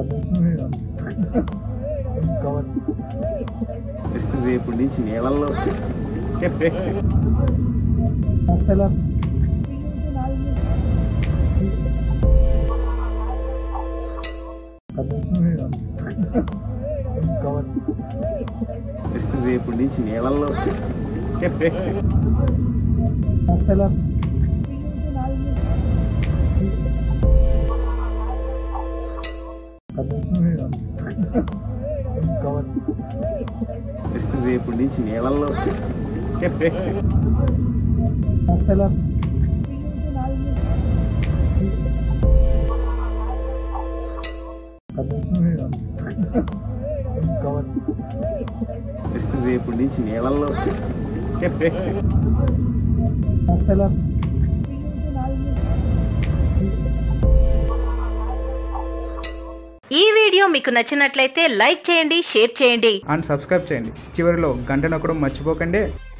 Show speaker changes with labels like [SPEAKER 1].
[SPEAKER 1] రేపు నుంచి నీళ్ళల్లో రేపు నుంచి నీళ్ళల్లో రేపు నుంచి నీళ్ళల్లో రేపు నుంచి నీళ్ళల్లో
[SPEAKER 2] ఈ వీడియో మీకు నచ్చినట్లయితే లైక్ చేయండి షేర్ చేయండి
[SPEAKER 3] అండ్ సబ్స్క్రైబ్ చేయండి చివరిలో గంట నొక్కడం మర్చిపోకండి